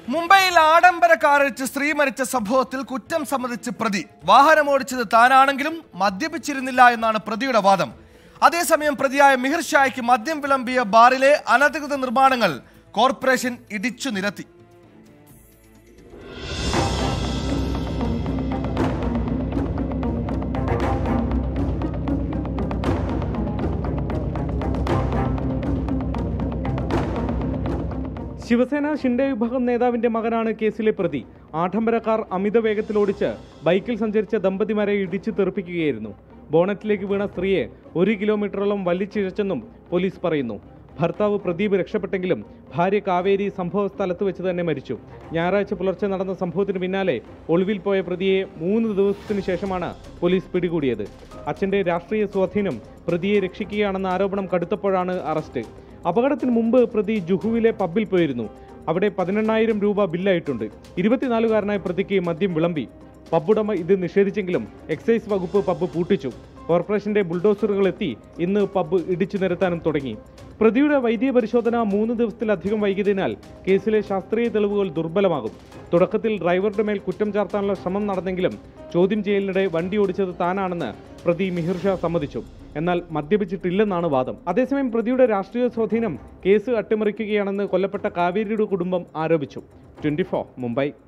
മുംബൈയിൽ ആഡംബര കാറിച്ച് സ്ത്രീ മരിച്ച സംഭവത്തിൽ കുറ്റം സമ്മതിച്ച് പ്രതി വാഹനമോടിച്ചത് താനാണെങ്കിലും മദ്യപിച്ചിരുന്നില്ല എന്നാണ് പ്രതിയുടെ വാദം അതേസമയം പ്രതിയായ മിഹിർ ഷായ്ക്ക് മദ്യം വിളമ്പിയ ബാറിലെ അനധികൃത നിർമ്മാണങ്ങൾ കോർപ്പറേഷൻ ഇടിച്ചു നിരത്തി ശിവസേന ഷിൻഡെ വിഭാഗം നേതാവിന്റെ മകനാണ് കേസിലെ പ്രതി ആഡംബര കാർ അമിത വേഗത്തിൽ ഓടിച്ച് ബൈക്കിൽ സഞ്ചരിച്ച ദമ്പതിമാരെ ഇടിച്ചു തെറിപ്പിക്കുകയായിരുന്നു ബോണറ്റിലേക്ക് വീണ സ്ത്രീയെ ഒരു കിലോമീറ്ററോളം വലിച്ചിഴച്ചെന്നും പോലീസ് പറയുന്നു ഭർത്താവ് പ്രദീപ് രക്ഷപ്പെട്ടെങ്കിലും ഭാര്യ കാവേരി സംഭവ സ്ഥലത്ത് വെച്ച് തന്നെ മരിച്ചു ഞായറാഴ്ച പുലർച്ചെ നടന്ന സംഭവത്തിന് പിന്നാലെ ഒളിവിൽ പോയ പ്രതിയെ മൂന്ന് ദിവസത്തിനു ശേഷമാണ് പോലീസ് പിടികൂടിയത് അച്ഛന്റെ രാഷ്ട്രീയ സ്വാധീനം പ്രതിയെ രക്ഷിക്കുകയാണെന്ന ആരോപണം കടുത്തപ്പോഴാണ് അറസ്റ്റ് അപകടത്തിന് മുമ്പ് പ്രതി ജുഹുവിലെ പബ്ബിൽ പോയിരുന്നു അവിടെ പതിനെണ്ണായിരം രൂപ ബില്ലായിട്ടുണ്ട് ഇരുപത്തിനാലുകാരനായ പ്രതിക്ക് മദ്യം വിളമ്പി പബ്ബുടമ ഇത് നിഷേധിച്ചെങ്കിലും എക്സൈസ് വകുപ്പ് പബ്ബ് പൂട്ടിച്ചു കോർപ്പറേഷന്റെ ബുൾഡോസറുകൾ എത്തി ഇന്ന് പബ്ബ് ഇടിച്ചു നിരത്താനും തുടങ്ങി പ്രതിയുടെ വൈദ്യ പരിശോധന മൂന്ന് ദിവസത്തിലധികം വൈകിയതിനാൽ കേസിലെ ശാസ്ത്രീയ തെളിവുകൾ ദുർബലമാകും തുടക്കത്തിൽ ഡ്രൈവറുടെ മേൽ കുറ്റം ചാർത്താനുള്ള ശ്രമം നടന്നെങ്കിലും ചോദ്യം ചെയ്യലിനിടെ വണ്ടി ഓടിച്ചത് താനാണെന്ന് പ്രതി മിഹിർ ഷാ സമ്മതിച്ചു എന്നാൽ മദ്യപിച്ചിട്ടില്ലെന്നാണ് വാദം അതേസമയം പ്രതിയുടെ രാഷ്ട്രീയ സ്വാധീനം കേസ് അട്ടിമറിക്കുകയാണെന്ന് കൊല്ലപ്പെട്ട കാവേരിയുടെ കുടുംബം ആരോപിച്ചു ട്വന്റി മുംബൈ